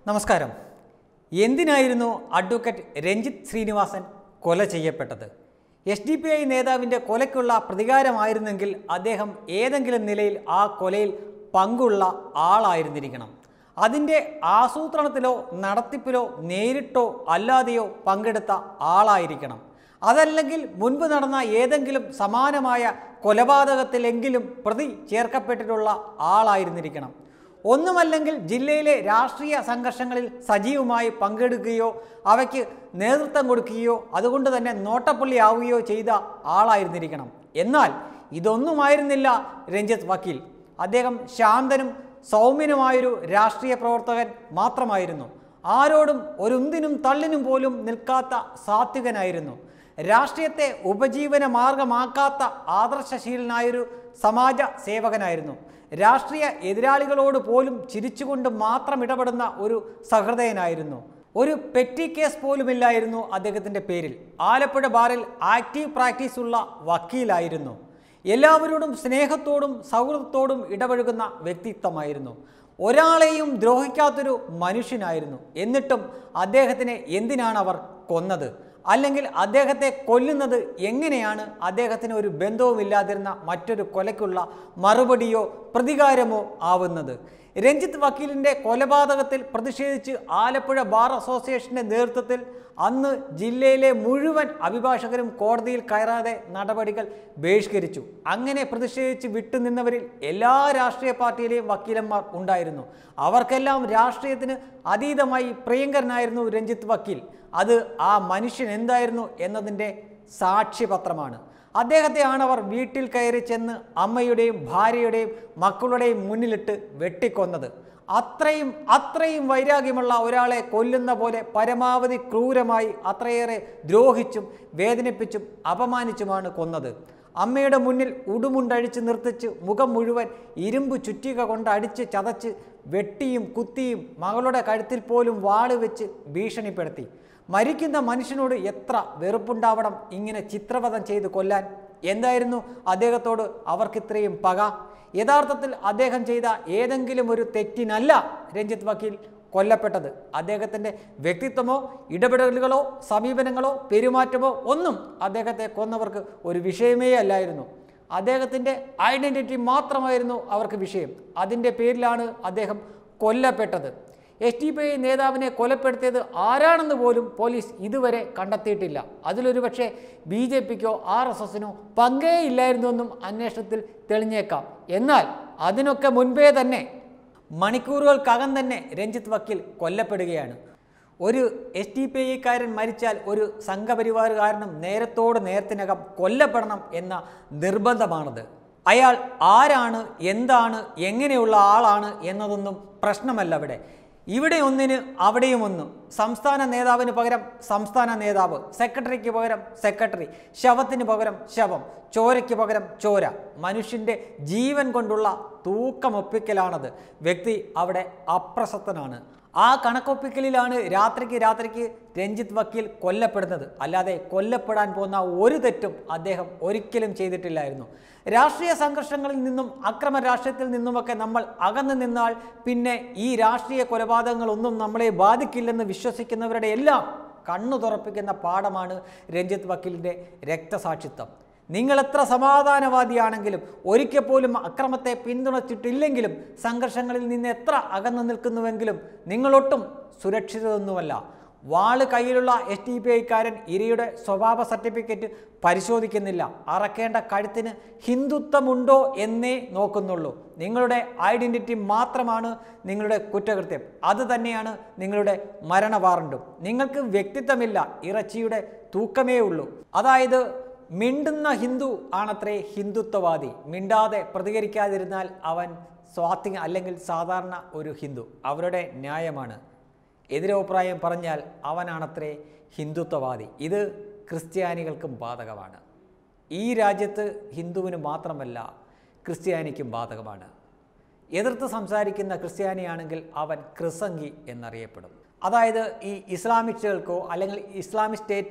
നമസ്കാരം എന്തിനായിരുന്നു അഡ്വക്കേറ്റ് രഞ്ജിത്ത് ശ്രീനിവാസൻ കൊല ചെയ്യപ്പെട്ടത് എസ് ഡി പി ഐ നേതാവിൻ്റെ കൊലയ്ക്കുള്ള പ്രതികാരമായിരുന്നെങ്കിൽ അദ്ദേഹം ഏതെങ്കിലും നിലയിൽ ആ കൊലയിൽ പങ്കുള്ള ആളായിരുന്നിരിക്കണം അതിൻ്റെ ആസൂത്രണത്തിലോ നടത്തിപ്പിലോ നേരിട്ടോ അല്ലാതെയോ പങ്കെടുത്ത ആളായിരിക്കണം അതല്ലെങ്കിൽ മുൻപ് നടന്ന ഏതെങ്കിലും സമാനമായ കൊലപാതകത്തിലെങ്കിലും പ്രതി ചേർക്കപ്പെട്ടിട്ടുള്ള ആളായിരുന്നിരിക്കണം ഒന്നുമല്ലെങ്കിൽ ജില്ലയിലെ രാഷ്ട്രീയ സംഘർഷങ്ങളിൽ സജീവമായി പങ്കെടുക്കുകയോ അവയ്ക്ക് നേതൃത്വം കൊടുക്കുകയോ അതുകൊണ്ട് തന്നെ നോട്ടപ്പള്ളി ആവുകയോ ചെയ്ത ആളായിരുന്നിരിക്കണം എന്നാൽ ഇതൊന്നുമായിരുന്നില്ല രഞ്ജിത്ത് വക്കീൽ അദ്ദേഹം ശാന്തനും സൗമ്യനുമായൊരു രാഷ്ട്രീയ പ്രവർത്തകൻ മാത്രമായിരുന്നു ആരോടും ഒരുന്തിനും തള്ളിനും പോലും നിൽക്കാത്ത സാത്വികനായിരുന്നു രാഷ്ട്രീയത്തെ ഉപജീവന മാർഗമാക്കാത്ത ആദർശശീലനായൊരു സമാജ സേവകനായിരുന്നു രാഷ്ട്രീയ എതിരാളികളോട് പോലും ചിരിച്ചുകൊണ്ട് മാത്രം ഇടപെടുന്ന ഒരു സഹൃദയനായിരുന്നു ഒരു പെറ്റി കേസ് പോലുമില്ലായിരുന്നു അദ്ദേഹത്തിൻ്റെ പേരിൽ ആലപ്പുഴ ബാറിൽ ആക്റ്റീവ് പ്രാക്ടീസ് ഉള്ള വക്കീലായിരുന്നു എല്ലാവരോടും സ്നേഹത്തോടും സൗഹൃദത്തോടും ഇടപഴകുന്ന വ്യക്തിത്വമായിരുന്നു ഒരാളെയും ദ്രോഹിക്കാത്തൊരു മനുഷ്യനായിരുന്നു എന്നിട്ടും അദ്ദേഹത്തിനെ എന്തിനാണ് അവർ കൊന്നത് അല്ലെങ്കിൽ അദ്ദേഹത്തെ കൊല്ലുന്നത് എങ്ങനെയാണ് അദ്ദേഹത്തിന് ഒരു ബന്ധവുമില്ലാതിരുന്ന മറ്റൊരു കൊലയ്ക്കുള്ള മറുപടിയോ പ്രതികാരമോ ആവുന്നത് രഞ്ജിത്ത് വക്കീലിൻ്റെ കൊലപാതകത്തിൽ പ്രതിഷേധിച്ച് ആലപ്പുഴ ബാർ അസോസിയേഷൻ്റെ നേതൃത്വത്തിൽ അന്ന് ജില്ലയിലെ മുഴുവൻ അഭിഭാഷകരും കോടതിയിൽ കയറാതെ നടപടികൾ ബഹിഷ്കരിച്ചു അങ്ങനെ പ്രതിഷേധിച്ച് വിട്ടുനിന്നവരിൽ എല്ലാ രാഷ്ട്രീയ പാർട്ടിയിലെയും വക്കീലന്മാർ ഉണ്ടായിരുന്നു അവർക്കെല്ലാം രാഷ്ട്രീയത്തിന് അതീതമായി പ്രിയങ്കരനായിരുന്നു രഞ്ജിത്ത് വക്കീൽ അത് ആ മനുഷ്യൻ എന്തായിരുന്നു എന്നതിൻ്റെ സാക്ഷ്യപത്രമാണ് അദ്ദേഹത്തെയാണ് അവർ വീട്ടിൽ കയറി ചെന്ന് അമ്മയുടെയും ഭാര്യയുടെയും മക്കളുടെയും മുന്നിലിട്ട് വെട്ടിക്കൊന്നത് അത്രയും അത്രയും വൈരാഗ്യമുള്ള ഒരാളെ കൊല്ലുന്ന പോലെ പരമാവധി ക്രൂരമായി അത്രയേറെ ദ്രോഹിച്ചും വേദനിപ്പിച്ചും അപമാനിച്ചുമാണ് കൊന്നത് അമ്മയുടെ മുന്നിൽ ഉടുമുണ്ടഴിച്ച് നിർത്തിച്ച് മുഖം മുഴുവൻ ഇരുമ്പ് ചുറ്റിക കൊണ്ട് അടിച്ച് ചതച്ച് വെട്ടിയും കുത്തിയും മകളുടെ കഴുത്തിൽ പോലും വാള് വെച്ച് ഭീഷണിപ്പെടുത്തി മരിക്കുന്ന മനുഷ്യനോട് എത്ര വെറുപ്പുണ്ടാവണം ഇങ്ങനെ ചിത്രവധം ചെയ്ത് കൊല്ലാൻ എന്തായിരുന്നു അദ്ദേഹത്തോട് അവർക്കിത്രയും പക യഥാർത്ഥത്തിൽ അദ്ദേഹം ചെയ്ത ഏതെങ്കിലും ഒരു തെറ്റിനല്ല രഞ്ജിത്ത് വക്കീൽ കൊല്ലപ്പെട്ടത് അദ്ദേഹത്തിൻ്റെ വ്യക്തിത്വമോ ഇടപെടലുകളോ സമീപനങ്ങളോ പെരുമാറ്റമോ ഒന്നും അദ്ദേഹത്തെ കൊന്നവർക്ക് ഒരു വിഷയമേ അല്ലായിരുന്നു അദ്ദേഹത്തിൻ്റെ ഐഡൻറ്റിറ്റി മാത്രമായിരുന്നു അവർക്ക് വിഷയം അതിൻ്റെ പേരിലാണ് അദ്ദേഹം കൊല്ലപ്പെട്ടത് എസ് ടി പി ഐ നേതാവിനെ കൊലപ്പെടുത്തിയത് ആരാണെന്ന് പോലും പോലീസ് ഇതുവരെ കണ്ടെത്തിയിട്ടില്ല അതിലൊരു പക്ഷേ ബി ജെ പിക്കോ ആർ എസ് എസിനോ പങ്കേ ഇല്ലായിരുന്നുവെന്നും അന്വേഷണത്തിൽ തെളിഞ്ഞേക്കാം എന്നാൽ അതിനൊക്കെ മുൻപേ തന്നെ മണിക്കൂറുകൾക്കകം തന്നെ രഞ്ജിത്ത് വക്കീൽ കൊല്ലപ്പെടുകയാണ് ഒരു എസ് ടി പി ഐക്കാരൻ മരിച്ചാൽ ഒരു സംഘപരിവാറുകാരനും നേരത്തോട് നേരത്തിനകം കൊല്ലപ്പെടണം എന്ന നിർബന്ധമാണത് അയാൾ ആരാണ് എന്താണ് എങ്ങനെയുള്ള ആളാണ് എന്നതൊന്നും പ്രശ്നമല്ല അവിടെ ഇവിടെ ഒന്നിന് അവിടെയും ഒന്ന് സംസ്ഥാന നേതാവിന് പകരം സംസ്ഥാന നേതാവ് സെക്രട്ടറിക്ക് പകരം സെക്രട്ടറി ശവത്തിന് പകരം ശവം ചോരയ്ക്ക് പകരം ചോര മനുഷ്യൻ്റെ ജീവൻ കൊണ്ടുള്ള തൂക്കമൊപ്പിക്കലാണത് വ്യക്തി അവിടെ അപ്രസക്തനാണ് ആ കണക്കൊപ്പിക്കലിലാണ് രാത്രിക്ക് രാത്രിക്ക് രഞ്ജിത്ത് വക്കീൽ കൊല്ലപ്പെടുന്നത് അല്ലാതെ കൊല്ലപ്പെടാൻ പോകുന്ന ഒരു തെറ്റും അദ്ദേഹം ഒരിക്കലും ചെയ്തിട്ടില്ലായിരുന്നു രാഷ്ട്രീയ സംഘർഷങ്ങളിൽ നിന്നും അക്രമ രാഷ്ട്രീയത്തിൽ നിന്നുമൊക്കെ നമ്മൾ അകന്നു നിന്നാൽ പിന്നെ ഈ രാഷ്ട്രീയ കൊലപാതകങ്ങളൊന്നും നമ്മളെ ബാധിക്കില്ലെന്ന് വിശ്വസിക്കുന്നവരുടെ എല്ലാം കണ്ണു തുറപ്പിക്കുന്ന പാഠമാണ് രഞ്ജിത്ത് വക്കീലിൻ്റെ രക്തസാക്ഷിത്വം നിങ്ങൾ എത്ര സമാധാനവാദിയാണെങ്കിലും ഒരിക്കൽ പോലും അക്രമത്തെ പിന്തുണച്ചിട്ടില്ലെങ്കിലും സംഘർഷങ്ങളിൽ നിന്ന് എത്ര അകന്നു നിൽക്കുന്നുവെങ്കിലും നിങ്ങളൊട്ടും സുരക്ഷിതതൊന്നുമല്ല വാള് കയ്യിലുള്ള എസ് ടി പി ഐക്കാരൻ ഇരയുടെ സ്വഭാവ സർട്ടിഫിക്കറ്റ് പരിശോധിക്കുന്നില്ല അറക്കേണ്ട കഴുത്തിന് ഹിന്ദുത്വമുണ്ടോ എന്നേ നോക്കുന്നുള്ളൂ നിങ്ങളുടെ ഐഡൻറ്റിറ്റി മാത്രമാണ് നിങ്ങളുടെ കുറ്റകൃത്യം അത് തന്നെയാണ് നിങ്ങളുടെ മരണ വാറണ്ടും നിങ്ങൾക്ക് വ്യക്തിത്വമില്ല ഇറച്ചിയുടെ തൂക്കമേ ഉള്ളൂ അതായത് മിണ്ടുന്ന ഹിന്ദു ആണത്രേ ഹിന്ദുത്വവാദി മിണ്ടാതെ പ്രതികരിക്കാതിരുന്നാൽ അവൻ സ്വാത്തിക അല്ലെങ്കിൽ സാധാരണ ഒരു ഹിന്ദു അവരുടെ ന്യായമാണ് എതിരഭിപ്രായം പറഞ്ഞാൽ അവനാണത്രേ ഹിന്ദുത്വവാദി ഇത് ക്രിസ്ത്യാനികൾക്കും ബാധകമാണ് ഈ രാജ്യത്ത് ഹിന്ദുവിന് മാത്രമല്ല ക്രിസ്ത്യാനിക്കും ബാധകമാണ് എതിർത്ത് സംസാരിക്കുന്ന ക്രിസ്ത്യാനിയാണെങ്കിൽ അവൻ ക്രിസംഗി എന്നറിയപ്പെടും അതായത് ഈ ഇസ്ലാമിസ്റ്റുകൾക്കോ അല്ലെങ്കിൽ ഇസ്ലാമിക് സ്റ്റേറ്റ്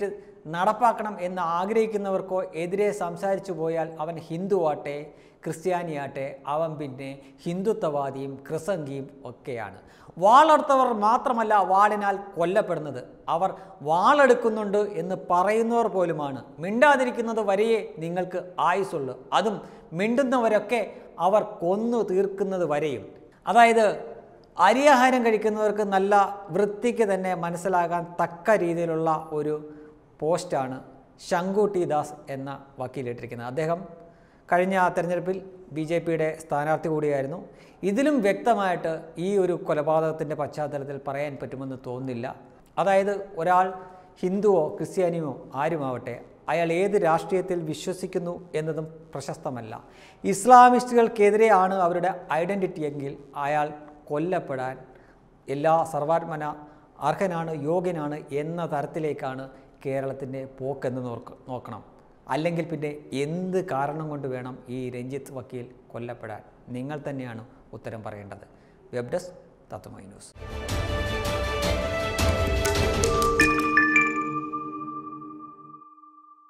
നടപ്പാക്കണം എന്ന് ആഗ്രഹിക്കുന്നവർക്കോ എതിരെ സംസാരിച്ചു പോയാൽ അവൻ ഹിന്ദുവാട്ടെ ക്രിസ്ത്യാനിയാട്ടെ അവൻ പിന്നെ ഹിന്ദുത്വവാദിയും ക്രിസംഗിയും ഒക്കെയാണ് വാളെടുത്തവർ മാത്രമല്ല വാളിനാൽ കൊല്ലപ്പെടുന്നത് അവർ വാളെടുക്കുന്നുണ്ട് എന്ന് പറയുന്നവർ പോലുമാണ് മിണ്ടാതിരിക്കുന്നത് വരെയേ നിങ്ങൾക്ക് ആയുസുള്ളൂ അതും മിണ്ടുന്നവരൊക്കെ അവർ കൊന്നു തീർക്കുന്നത് വരെയും അതായത് അരിയാഹാരം കഴിക്കുന്നവർക്ക് നല്ല വൃത്തിക്ക് തന്നെ മനസ്സിലാകാൻ തക്ക രീതിയിലുള്ള ഒരു പോസ്റ്റാണ് ശങ്കുട്ടി ദാസ് എന്ന വക്കീലിട്ടിരിക്കുന്നത് അദ്ദേഹം കഴിഞ്ഞ തെരഞ്ഞെടുപ്പിൽ ബി ജെ പിയുടെ സ്ഥാനാർത്ഥി കൂടിയായിരുന്നു ഇതിലും വ്യക്തമായിട്ട് ഈ ഒരു കൊലപാതകത്തിൻ്റെ പശ്ചാത്തലത്തിൽ പറയാൻ പറ്റുമെന്ന് തോന്നുന്നില്ല അതായത് ഒരാൾ ഹിന്ദുവോ ക്രിസ്ത്യാനിയോ ആരുമാവട്ടെ അയാൾ ഏത് രാഷ്ട്രീയത്തിൽ വിശ്വസിക്കുന്നു എന്നതും പ്രശസ്തമല്ല ഇസ്ലാമിസ്റ്റുകൾക്കെതിരെയാണ് അവരുടെ ഐഡൻറ്റിറ്റി എങ്കിൽ അയാൾ കൊല്ലപ്പെടാൻ എല്ലാ സർവാത്മന അർഹനാണ് യോഗ്യനാണ് എന്ന തരത്തിലേക്കാണ് കേരളത്തിൻ്റെ പോക്കെന്ന് നോക്ക് നോക്കണം അല്ലെങ്കിൽ പിന്നെ എന്ത് കാരണം കൊണ്ട് വേണം ഈ രഞ്ജിത്ത് വക്കീൽ കൊല്ലപ്പെടാൻ നിങ്ങൾ തന്നെയാണ് ഉത്തരം പറയേണ്ടത് വെബ് ഡെസ്ക് തത്വമൈ ന്യൂസ്